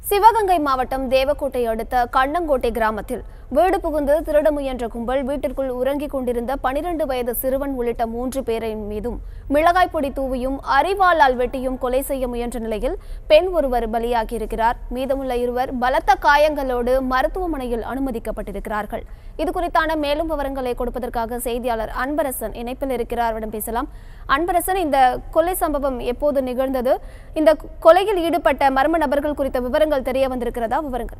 சிவகங்கை மாவட்டம் தேவக்கோட்டை அடுத்த கண்ணங்கோட்டை கிராமத்தில் வீடு புகுந்து திருட முயன்ற கும்பல் வீட்டிற்குள் உறங்கிக் கொண்டிருந்த பனிரெண்டு வயது சிறுவன் உள்ளிட்ட மூன்று பேரின் மீதும் மிளகாய் பொடி தூவியும் அரிவாளால் வெட்டியும் கொலை செய்ய முயன்ற நிலையில் பெண் ஒருவர் பலியாகியிருக்கிறார் மீதமுள்ள இருவர் பலத்த காயங்களோடு மருத்துவமனையில் அனுமதிக்கப்பட்டிருக்கிறார்கள் இது குறித்தான மேலும் விவரங்களை கொடுப்பதற்காக செய்தியாளர் அன்பரசன் இணைப்பில் இருக்கிறார் அவரிடம் பேசலாம் அன்பரசன் இந்த கொலை சம்பவம் எப்போது நிகழ்ந்தது இந்த கொலையில் ஈடுபட்ட மர்ம நபர்கள் குறித்த விவரங்கள் தெரிய வந்திருக்கிறதா விவரங்கள்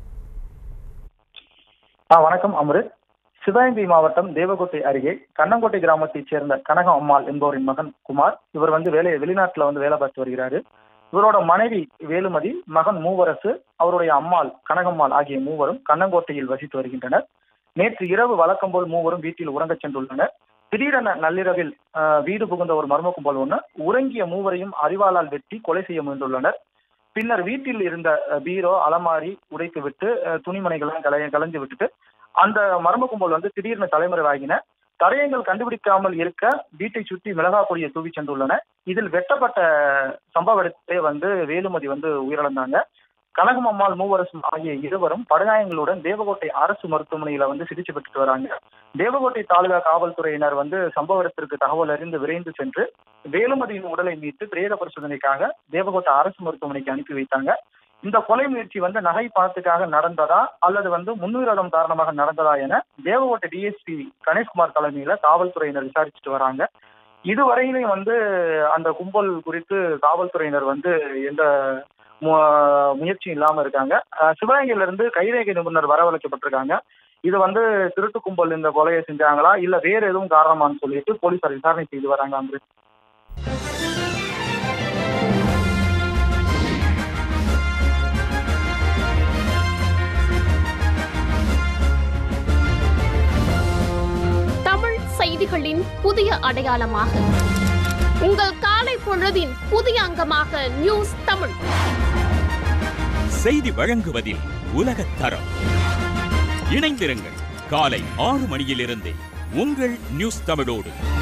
ஆ வணக்கம் அமிர்த் சிவகங்கை மாவட்டம் தேவகோட்டை அருகே கண்ணங்கோட்டை கிராமத்தைச் சேர்ந்த கனக அம்மாள் என்பவரின் மகன் குமார் இவர் வந்து வேலை வெளிநாட்டுல வந்து வேலை பார்த்து வருகிறாரு இவரோட மனைவி வேலுமதி மகன் மூவரசு அவருடைய அம்மாள் கனகம்மாள் ஆகிய மூவரும் கண்ணங்கோட்டையில் வசித்து வருகின்றனர் நேற்று இரவு வழக்கம் போல் மூவரும் வீட்டில் உறங்கச் சென்றுள்ளனர் திடீரென நள்ளிரவில் ஆஹ், வீடு புகுந்த ஒரு மர்ம கும்பல் ஒன்று உறங்கிய மூவரையும் அறிவாளால் வெட்டி கொலை செய்ய முயன்றுள்ளனர் பின்னர் வீட்டில் இருந்த அஹ், பீரோ அலமாரி உடைத்து விட்டு அஹ், துணிமணிகள்லாம் கலை கலைஞ்சு விட்டுட்டு அந்த மர்ம கும்பல் வந்து திடீர்னு தலைமறைவாகின தடயங்கள் கண்டுபிடிக்காமல் இருக்க வீட்டை சுற்றி மிளகா பொடியை தூவி சென்றுள்ளன இதில் வெட்டப்பட்ட சம்பவ இடத்திலே வந்து வேலுமதி வந்து உயிரிழந்தாங்க கனகம் அம்மாள் மூவரசும் ஆகிய இருவரும் படுகாயங்களுடன் தேவகோட்டை அரசு மருத்துவமனையில வந்து சிகிச்சை பெற்றுட்டு வராங்க தேவகோட்டை தாலுகா காவல்துறையினர் வந்து சம்பவ இடத்திற்கு தகவல் அறிந்து விரைந்து சென்று வேலுமதியின் உடலை மீட்டு பிரேத பரிசோதனைக்காக தேவகோட்டை அரசு மருத்துவமனைக்கு அனுப்பி வைத்தாங்க இந்த கொலை முயற்சி வந்து நகை பணத்துக்காக நடந்ததா அல்லது வந்து முன்னுயிரோதம் காரணமாக நடந்ததா என தேவகோட்டை டிஎஸ்பி கணேஷ்குமார் தலைமையில காவல்துறையினர் விசாரிச்சுட்டு வராங்க இதுவரையிலும் வந்து அந்த கும்பல் குறித்து காவல்துறையினர் வந்து எந்த மு- முயற்சியும் இல்லாம இருக்காங்க அஹ் சிவகங்கையில இருந்து கைரேகை நிபுணர் வரவழைக்கப்பட்டிருக்காங்க இது வந்து திருட்டு கும்பல் இந்த கொலையை செஞ்சாங்களா இல்ல வேற எதுவும் காரணமான்னு சொல்லிட்டு போலீசார் விசாரணை செய்து வராங்க அமிர்த் தமிழ் செய்திகளின் புதிய அடையாளமாக உங்கள் காலை பொழுதின் புதிய அங்கமாக நியூஸ் தமிழ் செய்தி வழங்குவதில் உலகத் தரம் இணைந்திருங்கள் காலை ஆறு மணியிலிருந்தே உங்கள் நியூஸ் தமிழோடு